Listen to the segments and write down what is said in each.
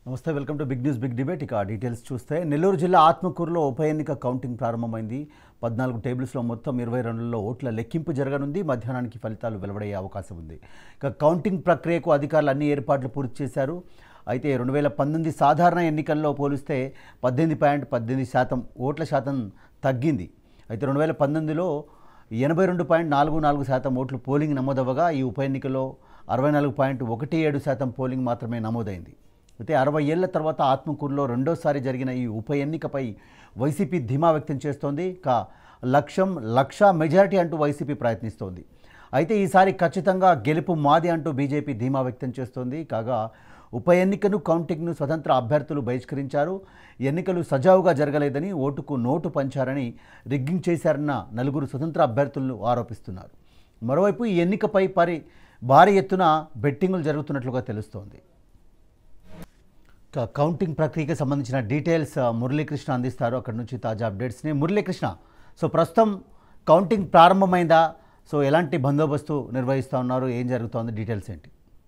నమస్తే welcome to big news big debate ఇక details చూస్తే నెల్లూరు జిల్లా ఆత్మకూరులో ఉప ఎన్నిక కౌంటింగ్ ప్రారంభమైంది పద్నాలుగు టేబుల్స్లో మొత్తం ఇరవై రెండులో ఓట్ల లెక్కింపు జరగనుంది మధ్యాహ్నానికి ఫలితాలు వెలువడయ్యే అవకాశం ఉంది ఇక కౌంటింగ్ ప్రక్రియకు అధికారులు అన్ని ఏర్పాట్లు పూర్తి చేశారు అయితే రెండు వేల పంతొమ్మిది సాధారణ ఎన్నికల్లో పోలిస్తే పద్దెనిమిది పాయింట్ పద్దెనిమిది శాతం ఓట్ల శాతం తగ్గింది అయితే రెండు వేల పంతొమ్మిదిలో ఎనభై రెండు పాయింట్ నాలుగు నాలుగు శాతం ఓట్లు పోలింగ్ నమోదవ్వగా ఈ ఉప ఎన్నికలో అరవై నాలుగు పాయింట్ ఒకటి ఏడు శాతం పోలింగ్ మాత్రమే నమోదైంది అయితే అరవై ఏళ్ల తర్వాత ఆత్మకూరులో రెండోసారి జరిగిన ఈ ఉప ఎన్నికపై వైసీపీ ధీమా వ్యక్తం చేస్తోంది ఇక లక్ష్యం లక్ష మెజారిటీ అంటూ వైసీపీ ప్రయత్నిస్తోంది అయితే ఈసారి ఖచ్చితంగా గెలుపు మాది అంటూ బీజేపీ ధీమా వ్యక్తం చేస్తోంది కాగా ఉప ఎన్నికను కౌంటింగ్ను స్వతంత్ర అభ్యర్థులు బహిష్కరించారు ఎన్నికలు సజావుగా జరగలేదని ఓటుకు నోటు పంచారని రిగ్గింగ్ చేశారన్న నలుగురు స్వతంత్ర అభ్యర్థులను ఆరోపిస్తున్నారు మరోవైపు ఈ ఎన్నికపై పరి భారీ ఎత్తున బెట్టింగులు జరుగుతున్నట్లుగా తెలుస్తోంది ఇక కౌంటింగ్ ప్రక్రియకి సంబంధించిన డీటెయిల్స్ ఆ, మురళీకృష్ణ అందిస్తారు అక్కడి నుంచి తాజా అప్డేట్స్ని మురళీకృష్ణ సో ప్రస్తుతం కౌంటింగ్ ప్రారంభమైందా సో ఎలాంటి బందోబస్తు నిర్వహిస్తూ ఉన్నారు ఏం జరుగుతోంది డీటెయిల్స్ ఏంటి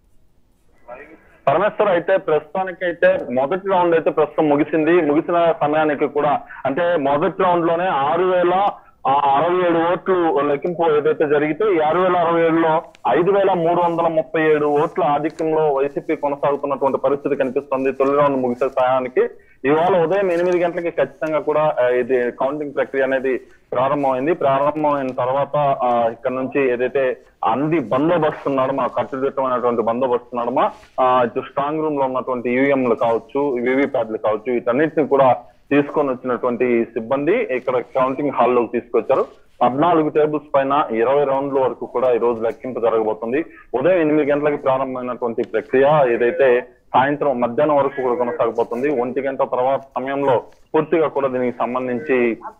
పరమేశ్వర్ అయితే ప్రస్తుతానికి అయితే మొదటి రౌండ్ అయితే ప్రస్తుతం ముగిసింది ముగిసిన సమయానికి కూడా అంటే మొదటి రౌండ్ లోనే ఆరు వేల ఆ, అరవై ఏడు ఓట్లు లెక్కింపు ఏదైతే జరిగితే ఈ ఆరు వేల అరవై ఏడులో ఐదు వేల మూడు వందల ముప్పై ఏడు ఓట్ల ఆధిక్యంలో వైసీపీ కొనసాగుతున్నటువంటి పరిస్థితి కనిపిస్తుంది తొలి రౌండ్ ముగిసే సమయానికి ఇవాళ ఉదయం ఎనిమిది గంటలకి ఖచ్చితంగా కూడా ఆ, ఇది కౌంటింగ్ ప్రక్రియ అనేది ప్రారంభమైంది ప్రారంభమైన తర్వాత ఆ, ఇక్కడ నుంచి ఏదైతే అంది బందోబస్తు ఉన్నాడమా కట్టుదిట్టమైనటువంటి బందోబస్తు ఉన్నాడమా ఆ, ఇటు స్ట్రాంగ్ రూమ్ లో ఉన్నటువంటి ఈవీఎంలు కావచ్చు వీవీప్యాట్లు కావచ్చు వీటన్నిటిని కూడా తీసుకొని వచ్చినటువంటి సిబ్బంది ఇక్కడ కౌంటింగ్ హాల్లోకి తీసుకొచ్చారు పద్నాలుగు టేబుల్స్ పైన ఇరవై రౌండ్ల వరకు కూడా ఈ రోజు లెక్కింపు జరగబోతుంది ఉదయం ఎనిమిది గంటలకి ప్రారంభమైనటువంటి ప్రక్రియ ఏదైతే సాయంత్రం మధ్యాహ్నం వరకు కూడా కొనసాగబోతుంది ఒంటి గంట తర్వాత సమయంలో పూర్తిగా కూడా దీనికి సంబంధించి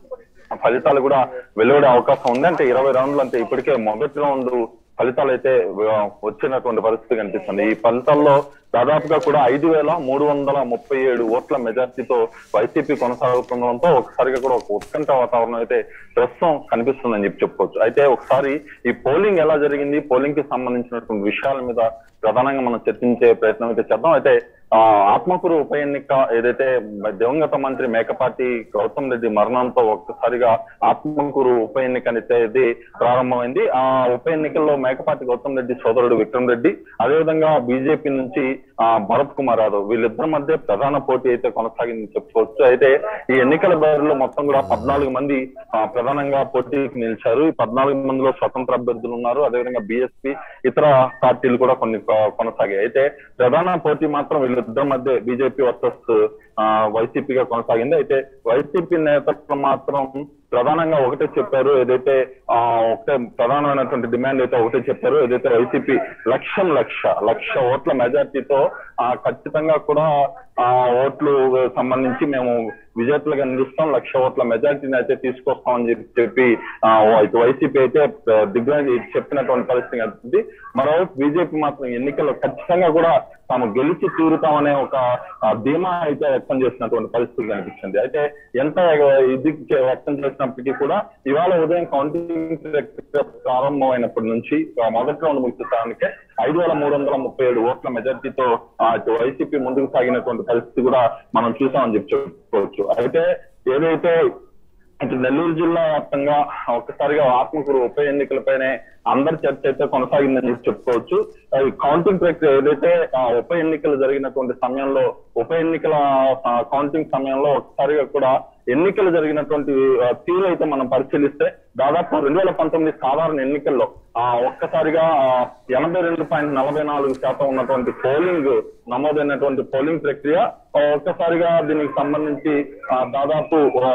ఫలితాలు కూడా వెలువడే అవకాశం ఉంది అంటే ఇరవై రౌండ్లు అంటే ఇప్పటికే మొదటి రౌండ్ ఫలితాలు అయితే ఆ, వచ్చినటువంటి పరిస్థితి కనిపిస్తుంది ఈ ఫలితాల్లో దాదాపుగా కూడా ఐదు వేల మూడు వందల ముప్పై ఏడు ఓట్ల మెజార్టీతో వైసీపీ కొనసాగుతుండడంతో ఒకసారిగా కూడా ఒక ఉత్కంఠ వాతావరణం అయితే ప్రస్తుతం కనిపిస్తుందని చెప్పి చెప్పుకోవచ్చు అయితే ఒకసారి ఈ పోలింగ్ ఎలా జరిగింది పోలింగ్ కి సంబంధించినటువంటి విషయాల మీద ప్రధానంగా మనం చర్చించే ప్రయత్నం అయితే చేద్దాం అయితే ఆ, ఆత్మకూరు ఉప ఎన్నిక ఏదైతే దివంగత మంత్రి మేకపాటి గౌతమ్ రెడ్డి మరణంతో ఒక్కసారిగా ఆత్మకూరు ఉప ఎన్నిక అనేది ప్రారంభమైంది ఆ ఉప ఎన్నికల్లో మేకపాటి గౌతమ్ రెడ్డి సోదరుడు విక్రమ్ రెడ్డి అదేవిధంగా బీజేపీ నుంచి ఆ, భరత్ కుమార్ యాదవ్ వీళ్ళిద్దరి మధ్య ప్రధాన పోటీ అయితే కొనసాగిందని చెప్పుకోవచ్చు అయితే ఈ ఎన్నికల బరిలో మొత్తం కూడా పద్నాలుగు మంది ఆ, ప్రధానంగా పోటీకి నిలిచారు ఈ పద్నాలుగు మందిలో స్వతంత్ర అభ్యర్థులు ఉన్నారు అదేవిధంగా బీఎస్పీ ఇతర పార్టీలు కూడా కొన్ని కొ- కొనసాగాయి అయితే ప్రధాన పోటీ మాత్రం వీళ్ళిద్దరి మధ్య బీజేపీ వర్సెస్ వైసీపీగా కొనసాగింది అయితే వైసీపీ నేతలు మాత్రం ప్రధానంగా ఒకటే చెప్పారు ఏదైతే ఆ, ఒకటే ప్రధానమైనటువంటి డిమాండ్ అయితే ఒకటే చెప్పారు ఏదైతే వైసీపీ లక్షం లక్ష లక్ష ఓట్ల మెజార్టీతో ఆ, ఖచ్చితంగా కూడా ఆ ఓట్లు సంబంధించి మేము విజేతలుగా నిలుస్తాం లక్ష ఓట్ల మెజార్టీని అయితే తీసుకొస్తామని చెప్పి చెప్పి ఆ, ఇటు వైసీపీ అయితే దిగ్గున చెప్పినటువంటి పరిస్థితి కనిపిస్తుంది మరోవైపు బీజేపీ మాత్రం ఎన్నికల్లో ఖచ్చితంగా కూడా తాము గెలిచి తీరుతామనే ఒక ఆ, ధీమా అయితే వ్యక్తం చేసినటువంటి పరిస్థితి కనిపిస్తుంది అయితే ఎంత ఇది చే- వ్యక్తం చేసినప్పటికీ కూడా ఇవాళ ఉదయం కౌంటింగ్ ప్రక్రియ ప్రారంభమైనప్పటి నుంచి ఆ, మొదటి రౌండ్ ముగిస్తానికే ఐదు వేల మూడు వందల ముప్పై ఏడు ఓట్ల మెజార్టీతో ఆ, ఇటు వైసీపీ ముందుకు సాగినటువంటి పరిస్థితి కూడా మనం చూసామని చెప్పి చెప్పుకోవచ్చు అయితే ఏదైతే ఇటు నెల్లూరు జిల్లా వ్యాప్తంగా ఒక్కసారిగా ఆత్మకూరు ఉప ఎన్నికలపైనే అందరి చర్చ అయితే కొనసాగిందని చెప్పి చెప్పుకోవచ్చు అది కౌంటింగ్ ప్రక్రియ ఏదైతే ఆ, ఉప ఎన్నికలు జరిగినటువంటి సమయంలో ఉప ఎన్నికల ఆ, కౌంటింగ్ సమయంలో ఒకసారిగా కూడా ఎన్నికలు జరిగినటువంటి ఆ, తీరు అయితే మనం పరిశీలిస్తే దాదాపు రెండు వేల పంతొమ్మిది సాధారణ ఎన్నికల్లో ఆ ఒక్కసారిగా ఆ, ఎనభై రెండు పాయింట్ నలభై నాలుగు శాతం ఉన్నటువంటి పోలింగ్ నమోదైనటువంటి పోలింగ్ ప్రక్రియ ఆ, ఒక్కసారిగా దీనికి సంబంధించి ఆ, దాదాపు ఆ,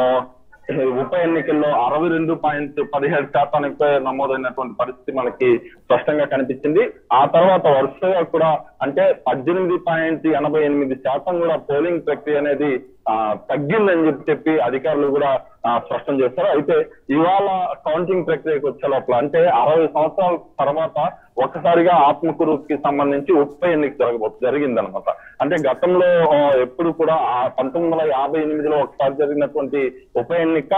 ఉప ఎన్నికల్లో అరవై రెండు పాయింట్ పదిహేడు శాతానికి నమోదైనటువంటి పరిస్థితి మనకి స్పష్టంగా కనిపించింది ఆ తర్వాత వరుసగా కూడా అంటే పద్దెనిమిది పాయింట్ ఎనభై ఎనిమిది శాతం కూడా పోలింగ్ ప్రక్రియ అనేది ఆ, తగ్గిందని చెప్పి చెప్పి అధికారులు కూడా ఆ, స్పష్టం చేస్తారు అయితే ఇవాళ కౌంటింగ్ ప్రక్రియకు వచ్చే లోపల అంటే అరవై సంవత్సరాల తర్వాత ఒక్కసారిగా ఆత్మకూరుకి సంబంధించి ఉప ఎన్నిక జరగబోతు జరిగిందనమాట అంటే గతంలో ఆ, ఎప్పుడు కూడా ఆ పంతొమ్మిది వందల యాభై ఎనిమిదిలో ఒకసారి జరిగినటువంటి ఉప ఎన్నిక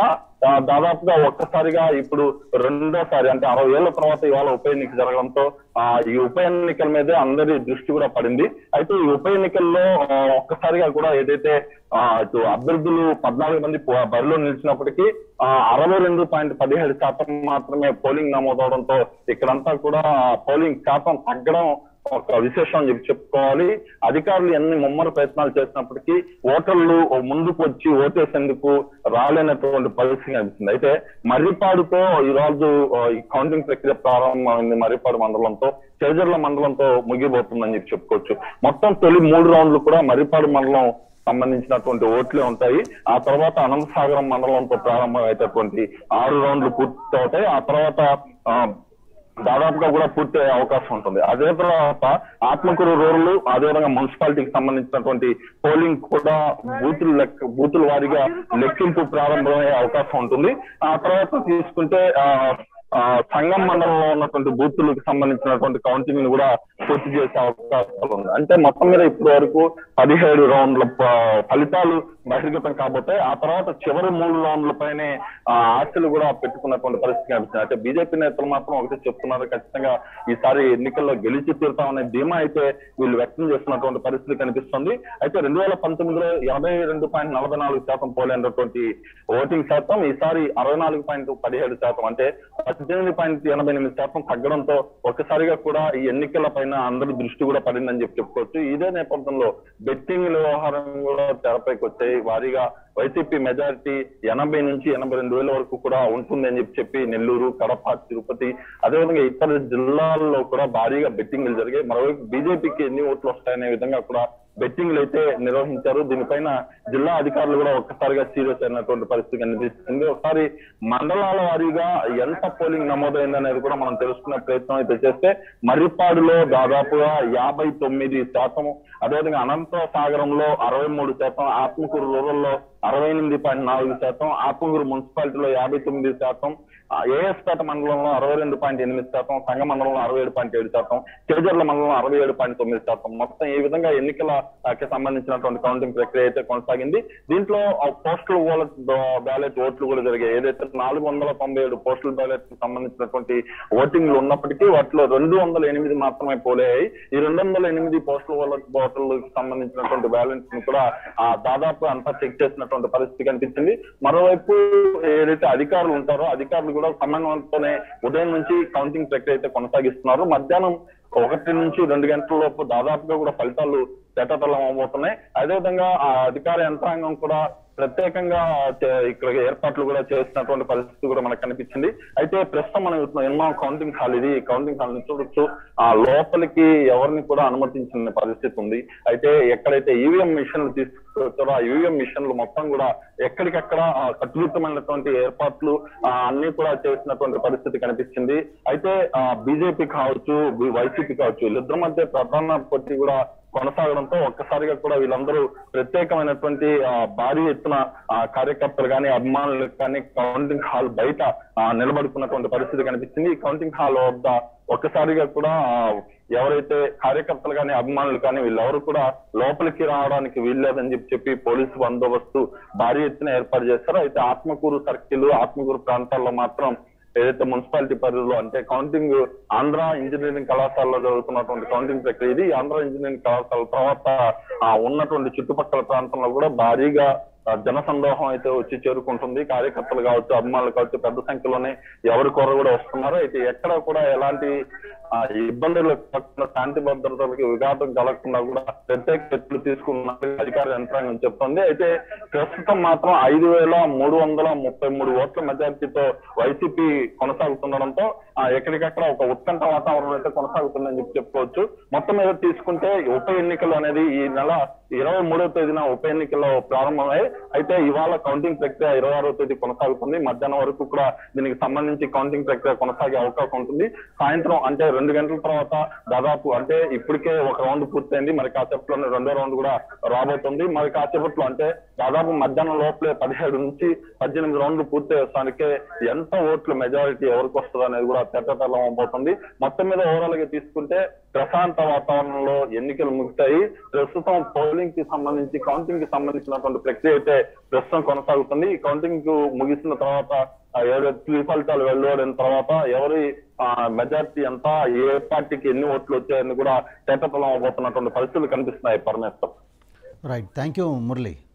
ఆ, దాదాపుగా ఒక్కసారిగా ఇప్పుడు రెండోసారి అంటే అరవై ఏళ్ల తర్వాత ఇవాళ ఉప ఎన్నిక జరగడంతో ఆ ఈ ఉప ఎన్నికల మీదే అందరి దృష్టి కూడా పడింది అయితే ఈ ఉప ఎన్నికల్లో ఆ, ఒక్కసారిగా కూడా ఏదైతే ఆ ఇటు అభ్యర్థులు పద్నాలుగు మంది పో- బరిలో నిలిచినప్పటికీ ఆ అరవై రెండు పాయింట్ పదిహేడు శాతం మాత్రమే పోలింగ్ నమోదవడంతో ఇక్కడంతా కూడా పోలింగ్ శాతం తగ్గడం ఒక విశేషం అని చెప్పి చెప్పుకోవాలి అధికారులు ఎన్ని ముమ్మర ప్రయత్నాలు చేసినప్పటికీ ఓటర్లు ముందుకు వచ్చి ఓటేసేందుకు రాలేనటువంటి పరిస్థితి కనిపిస్తుంది అయితే మర్రిపాడుతో ఈ రోజు ఆ, ఈ కౌంటింగ్ ప్రక్రియ ప్రారంభమైంది మర్రిపాడు మండలంతో చేజర్ల మండలంతో ముగిపోతుందని చెప్పి చెప్పుకోవచ్చు మొత్తం తొలి మూడు రౌండ్లు కూడా మర్రిపాడు మండలం సంబంధించినటువంటి ఓట్లే ఉంటాయి ఆ తర్వాత అనంతసాగరం మండలంతో ప్రారంభమయ్యేటటువంటి ఆరు రౌండ్లు పూర్తి అవుతాయి ఆ తర్వాత ఆ, దాదాపుగా కూడా పూర్తి అయ్యే అవకాశం ఉంటుంది అదే తర్వాత ఆత్మకూరు రూరల్ అదేవిధంగా మున్సిపాలిటీకి సంబంధించినటువంటి పోలింగ్ కూడా బూతులు లెక్క బూతుల వారీగా లెక్కింపు ప్రారంభమయ్యే అవకాశం ఉంటుంది ఆ తర్వాత తీసుకుంటే ఆ ఆ, సంగం మండలంలో ఉన్నటువంటి బూతులకు సంబంధించినటువంటి కౌంటింగ్ ని కూడా పూర్తి చేసే అవకాశాలు ఉంది అంటే మొత్తం మీద ఇప్పటి వరకు పదిహేడు రౌండ్ల ప- ఫలితాలు బహిర్గతం కాబోతే ఆ తర్వాత చివరి మూడు రౌండ్ల పైనే ఆ, ఆశలు కూడా పెట్టుకున్నటువంటి పరిస్థితి కనిపిస్తుంది అయితే బీజేపీ నేతలు మాత్రం ఒకటే చెప్తున్నారు ఖచ్చితంగా ఈసారి ఎన్నికల్లో గెలిచి తీరుతామనే ధీమా అయితే వీళ్ళు వ్యక్తం చేస్తున్నటువంటి పరిస్థితి కనిపిస్తుంది అయితే రెండు వేల పంతొమ్మిదిలో ఎనభై రెండు పాయింట్ నలభై నాలుగు శాతం పోలేనటువంటి ఓటింగ్ శాతం ఈసారి అరవై నాలుగు పాయింట్ పదిహేడు శాతం అంటే పద్దెనిమిది పాయింట్ ఎనభై ఎనిమిది శాతం తగ్గడంతో ఒక్కసారిగా కూడా ఈ ఎన్నికల పైన అందరి దృష్టి కూడా పడిందని చెప్పి చెప్పుకోవచ్చు ఇదే నేపథ్యంలో బెట్టింగ్ వ్యవహారం కూడా తెరపైకి వచ్చాయి వారీగా వైసీపీ మెజారిటీ ఎనభై నుంచి ఎనభై రెండు వేల వరకు కూడా ఉంటుంది అని చెప్పి చెప్పి నెల్లూరు కడప తిరుపతి అదేవిధంగా ఇతర జిల్లాల్లో కూడా భారీగా బెట్టింగ్లు జరిగాయి మరోవైపు బీజేపీకి ఎన్ని ఓట్లు వస్తాయనే విధంగా కూడా బెట్టింగ్లు అయితే నిర్వహించారు దీనిపైన జిల్లా అధికారులు కూడా ఒక్కసారిగా సీరియస్ అయినటువంటి పరిస్థితి కనిపిస్తుంది ఒకసారి మండలాల వారీగా ఎంత పోలింగ్ నమోదైంది అనేది కూడా మనం తెలుసుకునే ప్రయత్నం అయితే చేస్తే మర్రిపాడులో దాదాపుగా యాభై తొమ్మిది శాతం అదేవిధంగా అనంత సాగరంలో అరవై మూడు శాతం ఆత్మకూరు రూరల్లో అరవై ఎనిమిది పాయింట్ నాలుగు శాతం ఆత్మకూరు మున్సిపాలిటీలో యాభై తొమ్మిది శాతం ఏఎస్పేట మండలంలో అరవై రెండు పాయింట్ ఎనిమిది శాతం సంఘ మండలంలో అరవై ఏడు పాయింట్ ఏడు శాతం చేజర్ల మండలంలో అరవై ఏడు పాయింట్ తొమ్మిది శాతం మొత్తం ఈ విధంగా ఎన్నికలకి సంబంధించినటువంటి కౌంటింగ్ ప్రక్రియ అయితే కొనసాగింది దీంట్లో పోస్టల్ ఓలట్ బ్యాలెట్ ఓట్లు కూడా జరిగాయి ఏదైతే నాలుగు వందల తొంభై ఏడు పోస్టల్ బ్యాలెట్ కి సంబంధించినటువంటి ఓటింగ్లు ఉన్నప్పటికీ వాటిలో రెండు వందల ఎనిమిది మాత్రమే పోలయ్యాయి ఈ రెండు వందల ఎనిమిది పోస్టల్ ఓలట్ ఓటర్లకు సంబంధించినటువంటి బ్యాలెన్స్ ని కూడా ఆ దాదాపు అంతా చెక్ చేసినటువంటి పరిస్థితి కనిపించింది మరోవైపు ఏదైతే అధికారులు ఉంటారో అధికారులు కూడా సమన్వయంతోనే ఉదయం నుంచి కౌంటింగ్ ప్రక్రియ అయితే కొనసాగిస్తున్నారు మధ్యాహ్నం ఒకటి నుంచి రెండు గంటల లోపు దాదాపుగా కూడా ఫలితాలు తేటతలం అవబోతున్నాయి అదేవిధంగా ఆ అధికార యంత్రాంగం కూడా ప్రత్యేకంగా చే- ఇక్కడ ఏర్పాట్లు కూడా చేసినటువంటి పరిస్థితి కూడా మనకు కనిపించింది అయితే ప్రస్తుతం మనం చూస్తున్నాం ఎన్నో కౌంటింగ్ హాల్ ఇది కౌంటింగ్ హాల్ ని చూడొచ్చు ఆ లోపలికి ఎవరిని కూడా అనుమతించిన పరిస్థితి ఉంది అయితే ఎక్కడైతే ఈవీఎం మిషన్లు తీసుకొచ్చారో ఆ ఈవీఎం మిషన్లు మొత్తం కూడా ఎక్కడికక్కడ ఆ, కట్టుదిట్టమైనటువంటి ఏర్పాట్లు ఆ, అన్ని కూడా చేసినటువంటి పరిస్థితి కనిపించింది అయితే బీజేపీ కావచ్చు వైసీపీ కావచ్చు వీళ్ళిద్దరి మధ్య ప్రధాన పోటీ కూడా కొనసాగడంతో ఒక్కసారిగా కూడా వీళ్ళందరూ ప్రత్యేకమైనటువంటి ఆ, భారీ ఎత్తున ఆ, కార్యకర్తలు కానీ అభిమానులు కానీ కౌంటింగ్ హాల్ బయట ఆ, నిలబడుకున్నటువంటి పరిస్థితి కనిపించింది ఈ కౌంటింగ్ హాల్ వద్ద ఒక్కసారిగా కూడా ఆ, ఎవరైతే కార్యకర్తలు కానీ అభిమానులు కానీ వీళ్ళెవరు కూడా లోపలికి రావడానికి వీల్లేదని చెప్పి చెప్పి పోలీసు బందోబస్తు భారీ ఎత్తున ఏర్పాటు చేశారు అయితే ఆత్మకూరు సర్కిల్ ఆత్మకూరు ప్రాంతాల్లో మాత్రం ఏదైతే మున్సిపాలిటీ పరిధిలో అంటే కౌంటింగ్ ఆంధ్ర ఇంజనీరింగ్ కళాశాలలో జరుగుతున్నటువంటి కౌంటింగ్ ప్రక్రియ ఇది ఈ ఆంధ్ర ఇంజనీరింగ్ కళాశాల తర్వాత ఆ, ఉన్నటువంటి చుట్టుపక్కల ప్రాంతంలో కూడా భారీగా ఆ, జన సందోహం అయితే వచ్చి చేరుకుంటుంది కార్యకర్తలు కావచ్చు అభిమానులు కావచ్చు పెద్ద సంఖ్యలోనే ఎవరి కొర కూడా వస్తున్నారు అయితే ఎక్కడ కూడా ఎలాంటి ఆ, ఇబ్బందులు కాకుండా శాంతి భద్రతలకి విఘాతం కలగకుండా కూడా ప్రత్యేక చర్యలు తీసుకున్నట్టు అధికార యంత్రాంగం చెప్తోంది అయితే ప్రస్తుతం మాత్రం ఐదు వేల మూడు వందల ముప్పై మూడు ఓట్ల మెజార్టీతో వైసీపీ కొనసాగుతుండడంతో ఆ, ఎక్కడికక్కడ ఒక ఉత్కంఠ వాతావరణం అయితే కొనసాగుతుందని చెప్పి చెప్పుకోవచ్చు మొత్తం మీద తీసుకుంటే ఉప ఎన్నికలు అనేది ఈ నెల ఇరవై మూడవ తేదీన ఉప ఎన్నికల్లో ప్రారంభమై అయితే ఇవాళ కౌంటింగ్ ప్రక్రియ ఇరవై ఆరో తేదీ కొనసాగుతుంది మధ్యాహ్నం వరకు కూడా దీనికి సంబంధించి కౌంటింగ్ ప్రక్రియ కొనసాగే అవకాశం ఉంటుంది సాయంత్రం అంటే రెండు గంటల తర్వాత దాదాపు అంటే ఇప్పటికే ఒక రౌండ్ పూర్తయింది మరి కాసేపట్లోనే రెండో రౌండ్ కూడా రాబోతుంది మరి కాసేపట్లో అంటే దాదాపు మధ్యాహ్నం లోపలే పదిహేడు నుంచి పద్దెనిమిది రౌండ్లు పూర్తి చేస్తానికే ఎంత ఓట్ల మెజారిటీ ఎవరికి వస్తుంది అనేది కూడా తెట్టతలం అవబోతుంది మొత్తం మీద ఓవరాల్ గా తీసుకుంటే ప్రశాంత వాతావరణంలో ఎన్నికలు ముగిశాయి ప్రస్తుతం పోలింగ్ కి సంబంధించి కౌంటింగ్ కి సంబంధించినటువంటి ప్రక్రియ అయితే ప్రస్తుతం కొనసాగుతుంది ఈ కౌంటింగ్ కు ముగిసిన తర్వాత ఆ, ఎవరు తుది ఫలితాలు వెలువడిన తర్వాత ఎవరి మెజార్టీ ఎంత ఏ పార్టీకి ఎన్ని ఓట్లు వచ్చాయని కూడా తేటతలం అవబోతున్నటువంటి పరిస్థితులు కనిపిస్తున్నాయి Parameshwar right thank you Murali